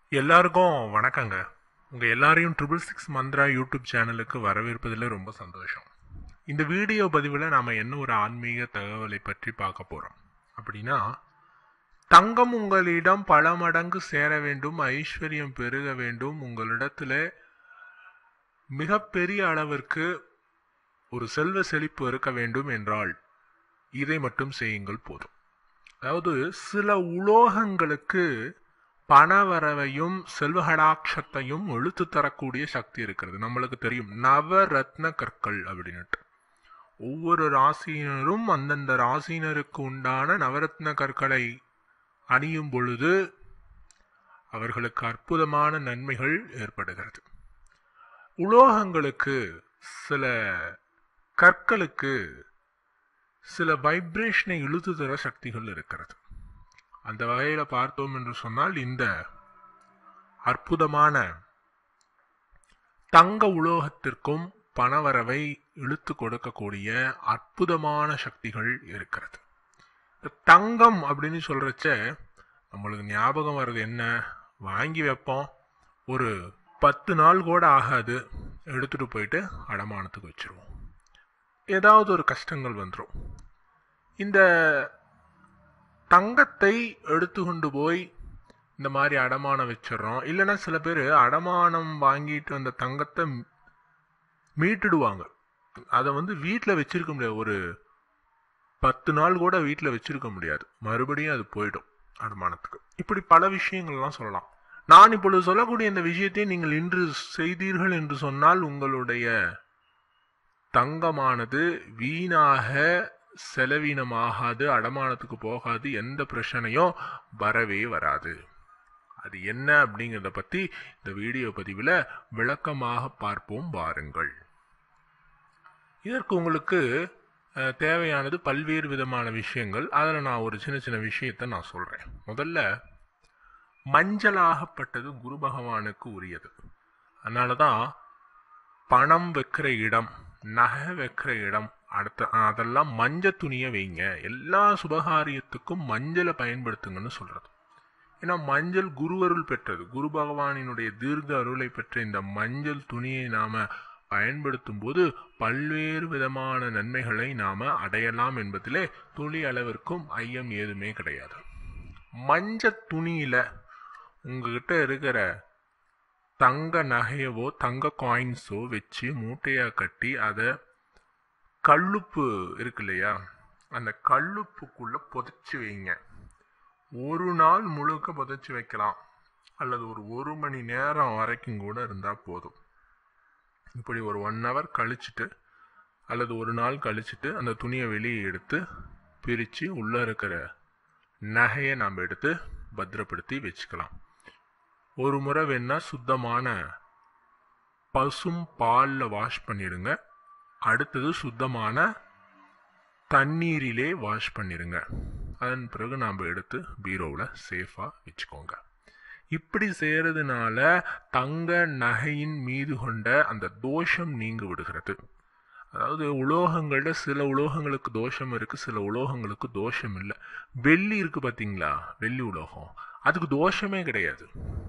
எல்லாருக்கும் வணக்கங்க உங்கள் எல்லாரையும் ட்ரிபிள் சிக்ஸ் மந்த்ரா யூடியூப் சேனலுக்கு வரவேற்பதில் ரொம்ப சந்தோஷம் இந்த வீடியோ பதிவில் நாம் என்ன ஒரு ஆன்மீக தகவலை பற்றி பார்க்க போகிறோம் அப்படின்னா தங்கம் உங்களிடம் பல மடங்கு சேர வேண்டும் ஐஸ்வர்யம் பெருக வேண்டும் உங்களிடத்துல மிகப்பெரிய அளவிற்கு ஒரு செல்வ செழிப்பு இருக்க வேண்டும் என்றால் இதை மட்டும் செய்யுங்கள் போதும் அதாவது சில உலோகங்களுக்கு பணவரவையும் செல்வகடாட்சத்தையும் இழுத்து தரக்கூடிய சக்தி இருக்கிறது நம்மளுக்கு தெரியும் நவரத்ன கற்கள் அப்படின்னுட்டு ஒவ்வொரு ராசியினரும் அந்தந்த ராசியினருக்கு உண்டான நவரத்ன கற்களை அணியும் பொழுது அவர்களுக்கு அற்புதமான நன்மைகள் ஏற்படுகிறது உலோகங்களுக்கு சில கற்களுக்கு சில வைப்ரேஷனை இழுத்து தர சக்திகள் இருக்கிறது அந்த வகையில் பார்த்தோம் என்று சொன்னால் இந்த அற்புதமான தங்க உலோகத்திற்கும் பணவரவை இழுத்து கொடுக்கக்கூடிய அற்புதமான சக்திகள் இருக்கிறது இந்த தங்கம் அப்படின்னு சொல்றச்ச நம்மளுக்கு ஞாபகம் வர்றது என்ன வாங்கி வைப்போம் ஒரு பத்து நாள் கூட ஆகாது எடுத்துட்டு போயிட்டு அடமானத்துக்கு வச்சிருவோம் ஏதாவது ஒரு கஷ்டங்கள் வந்துடும் இந்த தங்கத்தை எடுத்து கொண்டு போய் இந்த மாதிரி அடமானம் வச்சிடுறோம் இல்லைன்னா சில பேர் அடமானம் வாங்கிட்டு அந்த தங்கத்தை மீட்டுடுவாங்க அதை வந்து வீட்டில் வச்சிருக்க முடியாது ஒரு பத்து நாள் கூட வீட்டில் வச்சிருக்க முடியாது மறுபடியும் அது போயிடும் அடமானத்துக்கு இப்படி பல விஷயங்கள்லாம் சொல்லலாம் நான் இப்பொழுது சொல்லக்கூடிய இந்த விஷயத்தை நீங்கள் இன்று செய்தீர்கள் என்று சொன்னால் உங்களுடைய தங்கமானது வீணாக செலவீனமாகாது அடமானத்துக்கு போகாது எந்த பிரச்சனையும் வரவே வராது அது என்ன அப்படிங்கிறத பற்றி இந்த வீடியோ பதிவில் விளக்கமாக பார்ப்போம் வாருங்கள் இதற்கு உங்களுக்கு அஹ், தேவையானது பல்வேறு விதமான விஷயங்கள் அதில் நான் ஒரு சின்ன சின்ன விஷயத்தை நான் சொல்கிறேன் முதல்ல மஞ்சளாகப்பட்டது குரு பகவானுக்கு உரியது அதனால தான் பணம் வைக்கிற இடம் நகை வைக்கிற இடம் அடுத்த அதெல்லாம் மஞ்சள் துணியை வைங்க எல்லா சுபகாரியத்துக்கும் மஞ்சளை பயன்படுத்துங்கன்னு சொல்றது ஏன்னா மஞ்சள் குருவருள் பெற்றது குரு பகவானினுடைய தீர்க்க அருளை பெற்ற இந்த மஞ்சள் துணியை நாம பயன்படுத்தும் போது பல்வேறு விதமான நன்மைகளை நாம அடையலாம் என்பதிலே துளி அளவிற்கும் ஐயம் ஏதுமே கிடையாது மஞ்சள் துணியில உங்ககிட்ட இருக்கிற தங்க நகையவோ தங்க காயின்ஸோ வச்சு மூட்டையா கட்டி அதை கல்லுப்பு இருக்கு இல்லையா அந்த கல்லுப்புக்குள்ள புதைச்சி வைங்க ஒரு நாள் முழுக்க புதைச்சி வைக்கலாம் அல்லது ஒரு ஒரு மணி நேரம் வரைக்கும் கூட இருந்தால் போதும் இப்படி ஒரு ஒன் ஹவர் கழிச்சிட்டு அல்லது ஒரு நாள் கழிச்சிட்டு அந்த துணியை வெளியே எடுத்து பிரித்து உள்ளே இருக்கிற நகையை நாம் எடுத்து பத்திரப்படுத்தி வச்சுக்கலாம் ஒரு முறை வேணா சுத்தமான பசும் பாலில் வாஷ் பண்ணிடுங்க அடுத்தது சுத்தமான தண்ணீரிலே வாஷ் பண்ணிடுங்க அதன் பிறகு நாம் எடுத்து பீரோவில் சேஃபாக வச்சுக்கோங்க இப்படி செய்கிறதுனால தங்க நகையின் மீது கொண்ட அந்த தோஷம் நீங்கி விடுகிறது அதாவது உலோகங்கள்ல சில உலோகங்களுக்கு தோஷம் இருக்கு சில உலோகங்களுக்கு தோஷம் இல்லை வெள்ளி இருக்கு பார்த்தீங்களா வெள்ளி உலோகம் அதுக்கு தோஷமே கிடையாது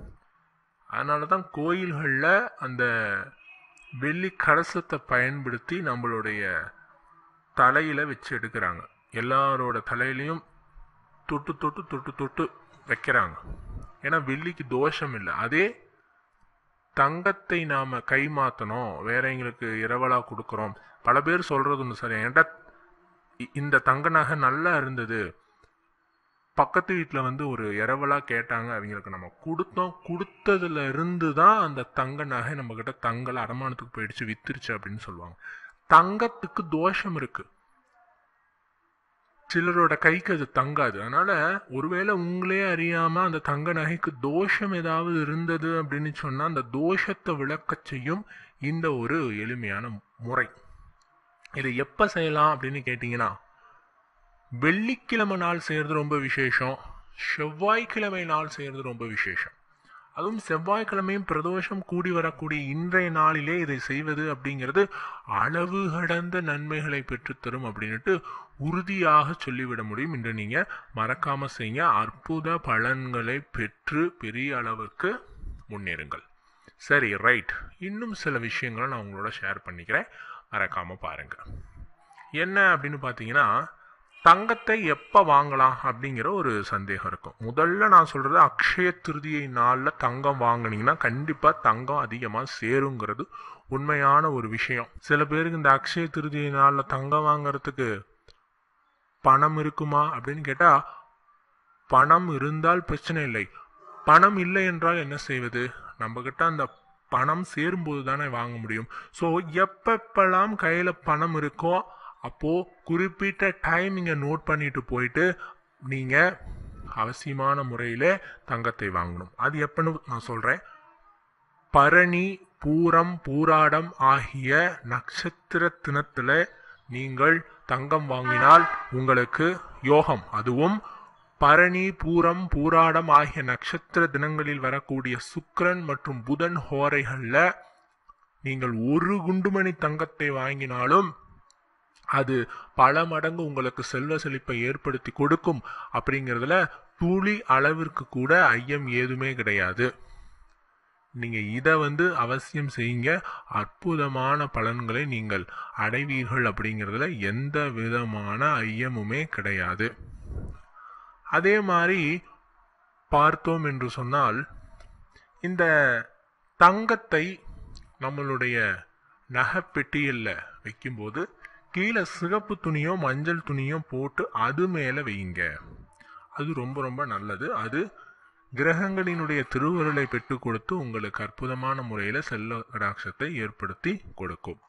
அதனால தான் கோயில்களில் அந்த வெள்ளி கலசத்தை பயன்படுத்தி நம்மளுடைய தலையில வச்சு எடுக்கிறாங்க எல்லாரோட தலையிலையும் தொட்டு தொட்டு தொட்டு தொட்டு வைக்கிறாங்க ஏன்னா வெள்ளிக்கு தோஷம் இல்லை அதே தங்கத்தை நாம கை மாத்தணும் வேற எங்களுக்கு இரவலா கொடுக்குறோம் பல பேர் சொல்றது ஒன்று சார் என்கிட்ட இ- இந்த தங்க நகை நல்லா இருந்தது பக்கத்து வீட்டில் வந்து ஒரு இரவலா கேட்டாங்க அவங்களுக்கு நம்ம கொடுத்தோம் கொடுத்ததுல இருந்து தான் அந்த தங்க நகை நம்ம கிட்ட தங்கல அடமானத்துக்கு போயிடுச்சு வித்துருச்சு அப்படின்னு சொல்லுவாங்க தங்கத்துக்கு தோஷம் இருக்கு சிலரோட கைக்கு அது தங்காது அதனால ஒருவேளை உங்களே அறியாம அந்த தங்க நகைக்கு தோஷம் ஏதாவது இருந்தது அப்படின்னு சொன்னா அந்த தோஷத்தை விளக்கச் செய்யும் இந்த ஒரு எளிமையான முறை இதை எப்ப செய்யலாம் அப்படின்னு கேட்டீங்கன்னா வெள்ளிக்கிழமை நாள் செய்யறது ரொம்ப விசேஷம் செவ்வாய்க்கிழமை நாள் செய்யறது ரொம்ப விசேஷம் அதுவும் செவ்வாய்க்கிழமையும் பிரதோஷம் கூடி வரக்கூடிய இன்றைய நாளிலே இதை செய்வது அப்படிங்கிறது அளவு கடந்த நன்மைகளை பெற்றுத்தரும் அப்படின்ட்டு உறுதியாக சொல்லிவிட முடியும் இன்று நீங்க மறக்காம செய்யுங்க அற்புத பலன்களை பெற்று பெரிய அளவுக்கு முன்னேறுங்கள் சரி ரைட் இன்னும் சில விஷயங்களை நான் உங்களோட ஷேர் பண்ணிக்கிறேன் மறக்காம பாருங்க என்ன அப்படின்னு பார்த்தீங்கன்னா தங்கத்தை எப்போ வாங்கலாம் அப்படிங்கிற ஒரு சந்தேகம் இருக்கும் முதல்ல நான் சொல்றது அக்ஷய திருதியை நாளில் தங்கம் வாங்குனீங்கன்னா கண்டிப்பாக தங்கம் அதிகமாக சேருங்கிறது உண்மையான ஒரு விஷயம் சில பேருக்கு இந்த அக்ஷய திருதியை நாளில் தங்கம் வாங்குறதுக்கு பணம் இருக்குமா அப்படின்னு கேட்டால் பணம் இருந்தால் பிரச்சனை இல்லை பணம் இல்லை என்றால் என்ன செய்வது நம்மக்கிட்ட அந்த பணம் சேரும்போது தானே வாங்க முடியும் ஸோ எப்பப்பெல்லாம் கையில் பணம் இருக்கோ அப்போது குறிப்பிட்ட டைமிங்கை நோட் பண்ணிட்டு போயிட்டு நீங்கள் அவசியமான முறையில் தங்கத்தை வாங்கணும் அது எப்பன்னு நான் சொல்கிறேன் பரணி பூரம் பூராடம் ஆகிய நட்சத்திர தினத்தில் நீங்கள் தங்கம் வாங்கினால் உங்களுக்கு யோகம் அதுவும் பரணி பூரம் பூராடம் ஆகிய நட்சத்திர தினங்களில் வரக்கூடிய சுக்கிரன் மற்றும் புதன் ஹோரைகளில் நீங்கள் ஒரு குண்டுமணி தங்கத்தை வாங்கினாலும் அது பல மடங்கு உங்களுக்கு செல்வ செழிப்பை ஏற்படுத்தி கொடுக்கும் அப்படிங்கிறதுல துளி அளவிற்கு கூட ஐயம் ஏதுமே கிடையாது நீங்க இதை வந்து அவசியம் செய்யுங்க அற்புதமான பலன்களை நீங்கள் அடைவீர்கள் அப்படிங்கிறதுல எந்த விதமான ஐயமுமே கிடையாது அதே மாதிரி பார்த்தோம் என்று சொன்னால் இந்த தங்கத்தை நம்மளுடைய நகைப்பெட்டியில் வைக்கும்போது கீழே சிகப்பு துணியோ மஞ்சள் துணியோ போட்டு அது மேலே வையுங்க அது ரொம்ப ரொம்ப நல்லது அது கிரகங்களினுடைய திருவருளை பெற்றுக் கொடுத்து உங்களுக்கு அற்புதமான முறையில் செல்ல கடாட்சத்தை ஏற்படுத்தி கொடுக்கும்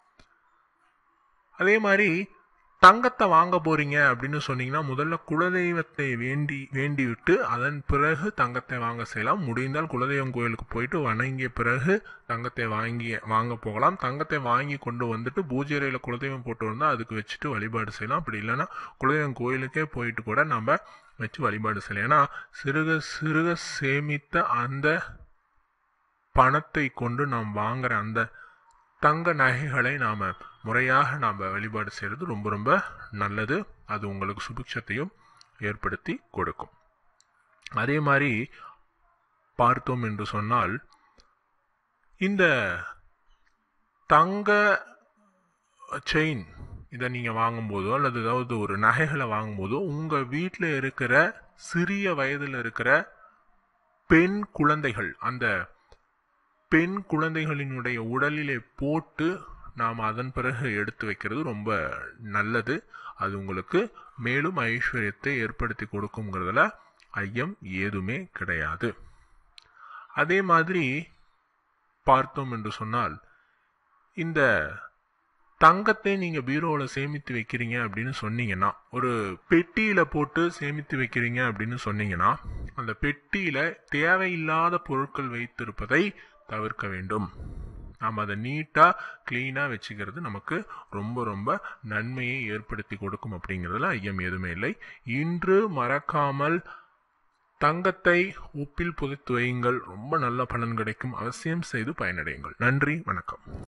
அதே மாதிரி தங்கத்தை வாங்க போறீங்க அப்படின்னு சொன்னீங்கன்னா முதல்ல குலதெய்வத்தை வேண்டி வேண்டி விட்டு அதன் பிறகு தங்கத்தை வாங்க செய்யலாம் முடிந்தால் குலதெய்வம் கோயிலுக்கு போயிட்டு வணங்கிய பிறகு தங்கத்தை வாங்கி வாங்க போகலாம் தங்கத்தை வாங்கி கொண்டு வந்துட்டு பூஜை அறையில் குலதெய்வம் போட்டு வந்தால் அதுக்கு வச்சுட்டு வழிபாடு செய்யலாம் அப்படி இல்லைன்னா குலதெய்வம் கோயிலுக்கே போயிட்டு கூட நம்ம வச்சு வழிபாடு செய்யலாம் ஏன்னா சிறுக சிறுக சேமித்த அந்த பணத்தை கொண்டு நாம் வாங்குற அந்த தங்க நகைகளை நாம் முறையாக நாம் வழிபாடு செய்கிறது ரொம்ப ரொம்ப நல்லது அது உங்களுக்கு சுபிக்ஷத்தையும் ஏற்படுத்தி கொடுக்கும் அதே மாதிரி பார்த்தோம் என்று சொன்னால் இந்த தங்க செயின் இதை நீங்கள் வாங்கும்போதோ அல்லது ஏதாவது ஒரு நகைகளை வாங்கும்போதோ உங்கள் வீட்டில் இருக்கிற சிறிய வயதில் இருக்கிற பெண் குழந்தைகள் அந்த பெண் குழந்தைகளினுடைய உடலிலே போட்டு நாம் அதன் பிறகு எடுத்து வைக்கிறது ரொம்ப நல்லது அது உங்களுக்கு மேலும் ஐஸ்வர்யத்தை ஏற்படுத்தி கொடுக்குங்கிறதுல ஐயம் ஏதுமே கிடையாது அதே மாதிரி பார்த்தோம் என்று சொன்னால் இந்த தங்கத்தை நீங்கள் பீரோவில் சேமித்து வைக்கிறீங்க அப்படின்னு சொன்னீங்கன்னா ஒரு பெட்டியில் போட்டு சேமித்து வைக்கிறீங்க அப்படின்னு சொன்னீங்கன்னா அந்த பெட்டியில் தேவையில்லாத பொருட்கள் வைத்திருப்பதை தவிர்க்க வேண்டும் நாம் அதை நீட்டாக க்ளீனாக வச்சுக்கிறது நமக்கு ரொம்ப ரொம்ப நன்மையை ஏற்படுத்தி கொடுக்கும் அப்படிங்கிறதுல ஐயம் எதுவுமே இல்லை இன்று மறக்காமல் தங்கத்தை உப்பில் புதைத்து வையுங்கள் ரொம்ப நல்ல பலன் கிடைக்கும் அவசியம் செய்து பயனடையுங்கள் நன்றி வணக்கம்